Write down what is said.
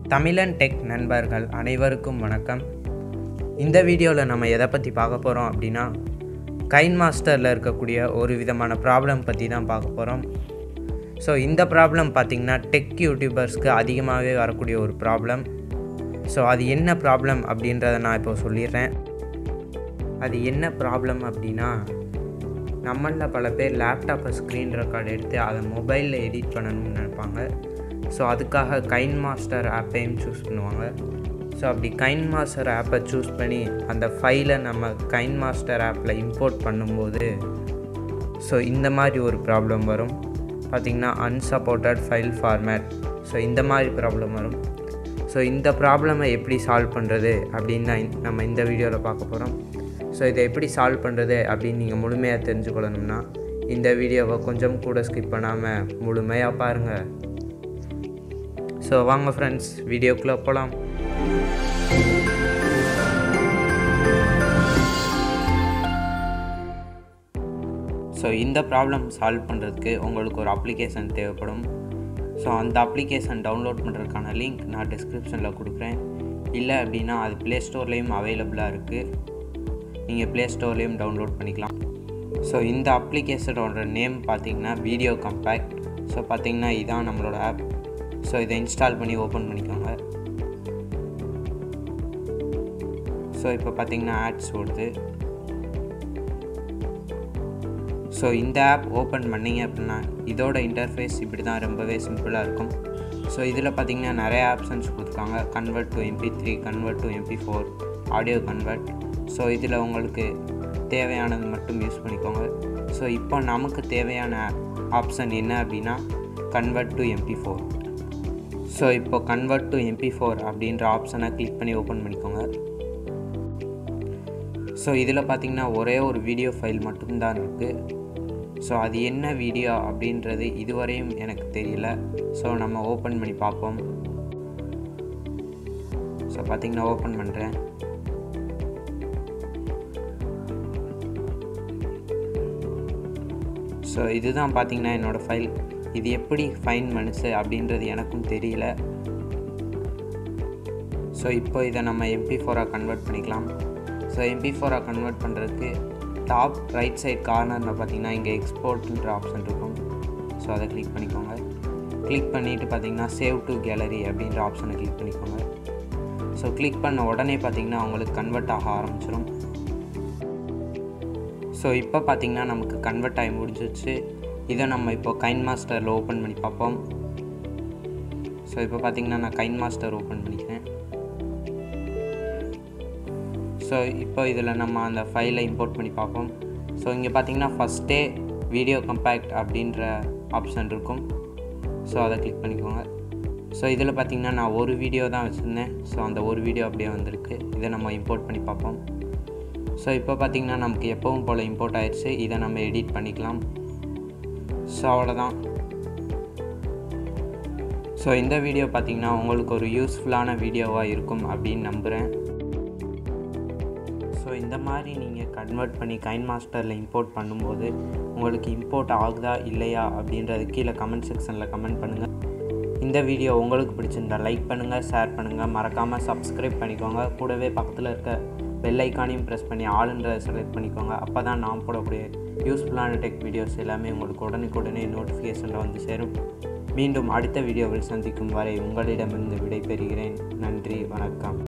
தமிழன் டெக் நண்பர்கள் அனைவருக்கும் வணக்கம் இந்த வீடியோவில் நம்ம எதை பற்றி பார்க்க போகிறோம் அப்படின்னா கைன் மாஸ்டரில் இருக்கக்கூடிய ஒரு விதமான ப்ராப்ளம் பற்றி தான் பார்க்க போகிறோம் ஸோ இந்த ப்ராப்ளம் பார்த்திங்கன்னா டெக் யூடியூபர்ஸ்க்கு அதிகமாகவே வரக்கூடிய ஒரு ப்ராப்ளம் ஸோ அது என்ன ப்ராப்ளம் அப்படின்றத நான் இப்போ சொல்லிடுறேன் அது என்ன ப்ராப்ளம் அப்படின்னா நம்மளில் பல பேர் லேப்டாப்பை ஸ்க்ரீன் ரெக்கார்டு எடுத்து அதை மொபைலில் எடிட் பண்ணணும்னு நினைப்பாங்க ஸோ அதுக்காக கைன் மாஸ்டர் ஆப்பையும் சூஸ் பண்ணுவாங்க ஸோ அப்படி கைன் மாஸ்டர் ஆப்பை சூஸ் பண்ணி அந்த ஃபைலை நம்ம கைன் மாஸ்டர் ஆப்பில் இம்போர்ட் பண்ணும்போது ஸோ இந்த மாதிரி ஒரு ப்ராப்ளம் வரும் பார்த்திங்கன்னா அன்சப்போர்ட்டட் ஃபைல் ஃபார்மேட் ஸோ இந்த மாதிரி ப்ராப்ளம் வரும் ஸோ இந்த ப்ராப்ளமை எப்படி சால்வ் பண்ணுறது அப்படின்னு தான் இந்த- நம்ம இந்த வீடியோவில் பார்க்க போகிறோம் ஸோ இதை எப்படி சால்வ் பண்ணுறது அப்படின்னு நீங்கள் முழுமையாக தெரிஞ்சுக்கொள்ளணும்னா இந்த வீடியோவை கொஞ்சம் கூட ஸ்கிப் பண்ணாமல் முழுமையாக பாருங்கள் ஸோ வாங்க ஃப்ரெண்ட்ஸ் வீடியோக்குள்ளே போகலாம் ஸோ இந்த ப்ராப்ளம் சால்வ் பண்ணுறதுக்கு உங்களுக்கு ஒரு அப்ளிகேஷன் தேவைப்படும் ஸோ அந்த அப்ளிகேஷன் டவுன்லோட் பண்ணுறதுக்கான லிங்க் நான் டிஸ்கிரிப்ஷனில் கொடுக்குறேன் இல்லை அப்படின்னா அது ப்ளே ஸ்டோர்லேயும் அவைலபிளாக இருக்குது நீங்கள் ப்ளே ஸ்டோர்லேயும் டவுன்லோட் பண்ணிக்கலாம் ஸோ இந்த அப்ளிகேஷனோட நேம் பார்த்தீங்கன்னா வீடியோ கம்பேக்ட் ஸோ பார்த்தீங்கன்னா இதான் நம்மளோட ஆப் ஸோ இதை இன்ஸ்டால் பண்ணி ஓப்பன் பண்ணிக்கோங்க ஸோ இப்போ பார்த்தீங்கன்னா ஆட்ஸ் ஓடுது ஸோ இந்த ஆப் ஓப்பன் பண்ணீங்க அப்படின்னா இதோட இன்டர்ஃபேஸ் இப்படி தான் ரொம்பவே சிம்பிளாக இருக்கும் ஸோ இதில் பார்த்தீங்கன்னா நிறைய ஆப்ஷன்ஸ் கொடுத்துருக்காங்க convert to MP three convert to MP four audio convert so இதில் உங்களுக்கு தேவையானது மட்டும் யூஸ் பண்ணிக்கோங்க ஸோ இப்போ நமக்கு தேவையான ஆப்ஷன் என்ன அப்படின்னா convert to MP four so இப்போ கன்வெர்ட் டு எம்பி ஃபோர் அப்படின்ற ஆப்ஷனை கிளிக் பண்ணி ஓப்பன் பண்ணிக்கோங்க ஸோ இதில் பார்த்தீங்கன்னா ஒரே ஒரு வீடியோ ஃபைல் மட்டும்தான் இருக்குது ஸோ அது என்ன வீடியோ அப்படின்றது இதுவரையும் எனக்கு தெரியல ஸோ நம்ம ஓப்பன் பண்ணி பார்ப்போம் ஸோ பார்த்தீங்கன்னா ஓப்பன் பண்ணுறேன் ஸோ இதுதான் பார்த்தீங்கன்னா என்னோடய ஃபைல் இது எப்படி ஃபைன் பண்ணுச்சு அப்படின்றது எனக்கும் தெரியல ஸோ இப்போ இதை நம்ம எம்பி ஃபோராக கன்வெர்ட் பண்ணிக்கலாம் ஸோ எம்பி ஃபோராக கன்வெர்ட் பண்ணுறதுக்கு டாப் ரைட் சைட் கார்னரில் பார்த்தீங்கன்னா இங்கே எக்ஸ்போர்ட்ன்ற ஆப்ஷன் இருக்கும் ஸோ அதை கிளிக் பண்ணிக்கோங்க கிளிக் பண்ணிவிட்டு பார்த்தீங்கன்னா சேவ் டு கேலரி அப்படின்ற ஆப்ஷனை கிளிக் பண்ணிக்கோங்க ஸோ கிளிக் பண்ண உடனே பார்த்தீங்கன்னா உங்களுக்கு கன்வெர்ட் ஆக ஆரம்பிச்சிடும் ஸோ இப்போ பார்த்தீங்கன்னா நமக்கு கன்வெர்ட் ஆகி முடிஞ்சிச்சு இதை நம்ம இப்போ கைன் மாஸ்டரில் ஓப்பன் பண்ணி பார்ப்போம் ஸோ இப்போ பார்த்தீங்கன்னா நான் கைன் மாஸ்டர் ஓப்பன் பண்ணிக்கிறேன் ஸோ இப்போ இதில் நம்ம அந்த ஃபைலை இம்போர்ட் பண்ணி பார்ப்போம் ஸோ இங்கே பார்த்தீங்கன்னா ஃபஸ்ட்டே வீடியோ கம்பேக்ட் அப்படின்ற ஆப்ஷன் இருக்கும் ஸோ அதை கிளிக் பண்ணிக்கோங்க ஸோ இதில் பார்த்தீங்கன்னா நான் ஒரு வீடியோ தான் வச்சுருந்தேன் ஸோ அந்த ஒரு வீடியோ அப்படியே வந்திருக்கு இதை நம்ம இம்போர்ட் பண்ணி பார்ப்போம் ஸோ இப்போ பார்த்தீங்கன்னா நமக்கு எப்பவும் போல் இம்போர்ட் ஆயிடுச்சு இதை நம்ம எடிட் பண்ணிக்கலாம் ஸோ அவ்வளோதான் ஸோ இந்த வீடியோ பார்த்தீங்கன்னா உங்களுக்கு ஒரு யூஸ்ஃபுல்லான வீடியோவாக இருக்கும் அப்படின்னு நம்புகிறேன் ஸோ இந்த மாதிரி நீங்கள் கன்வெர்ட் பண்ணி கைன் மாஸ்டரில் இம்போர்ட் பண்ணும்போது உங்களுக்கு இம்போர்ட் ஆகுதா இல்லையா அப்படின்றது கீழே கமெண்ட் செக்ஷனில் கமெண்ட் பண்ணுங்கள் இந்த வீடியோ உங்களுக்கு பிடிச்சிருந்தா லைக் பண்ணுங்கள் ஷேர் பண்ணுங்கள் மறக்காமல் சப்ஸ்கிரைப் பண்ணிக்கோங்க கூடவே பக்கத்தில் இருக்க பெல் ஐக்கானையும் ப்ரெஸ் பண்ணி ஆளுன்றதை செலக்ட் பண்ணிக்கோங்க அப்போ தான் நான் போடக்கூடிய யூஸ்ஃபுல்லான டெக் வீடியோஸ் எல்லாமே உங்களுக்கு உடனுக்குடனே நோட்டிஃபிகேஷனில் வந்து சேரும் மீண்டும் அடுத்த வீடியோவில் சந்திக்கும் வரை உங்களிடமிருந்து விடைபெறுகிறேன் நன்றி வணக்கம்